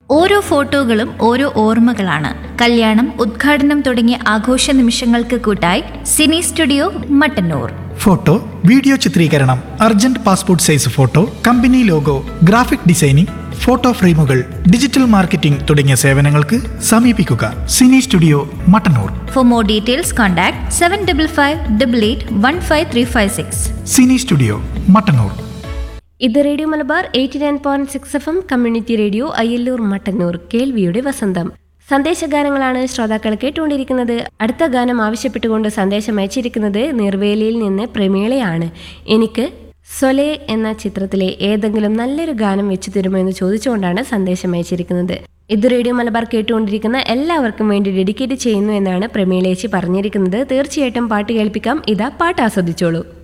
ഓരോ ഫോട്ടോകളും ഓരോ ഓർമ്മകളാണ് കല്യാണം ഉദ്ഘാടനം തുടങ്ങിയ ആഘോഷ നിമിഷങ്ങൾക്ക് കൂട്ടായി cine studio Mattannur photo video ചിത്രീകരണം urgent passport size photo company logo graphic designing photo ഫ്രെയിമുകൾ ഡിജിറ്റൽ മാർക്കറ്റിംഗ് തുടങ്ങിയ സേവനങ്ങൾക്ക് സമീപിക്കുക cine studio Mattannur for more details contact seven double five double eight one five three five six cine studio Mattannur ഇത് radio Malabar eighty nine point six F M community radio Ayyalloor Mattannur കേൾവിയുടെ വസന്തം സന്ദേശഗാനങ്ങളാണ് ശ്രോതാക്കൾ കേട്ടുകൊണ്ടിരിക്കുന്നത് അടുത്ത ഗാനം ആവശ്യപ്പെട്ടുകൊണ്ട് സന്ദേശം അയച്ചിരിക്കുന്നത് നിർവേലിയിൽ നിന്ന് പ്രമീളയാണ് എനിക്ക് സൊലെ എന്ന ചിത്രത്തിലെ ഏതെങ്കിലും നല്ലൊരു ഗാനം വെച്ചു തരുമോ എന്ന് ചോദിച്ചുകൊണ്ടാണ് സന്ദേശം അയച്ചിരിക്കുന്നത് ഇത് റേഡിയോ മലബാർ കേട്ടുകൊണ്ടിരിക്കുന്ന എല്ലാവർക്കും വേണ്ടി ഡെഡിക്കേറ്റ് ചെയ്യുന്നു എന്നാണ് പ്രമീളേച്ചി പറഞ്ഞിരിക്കുന്നത് തീർച്ചയായിട്ടും പാട്ട് കേൾപ്പിക്കാം ഇതാ പാട്ട് ആസ്വദിച്ചോളൂ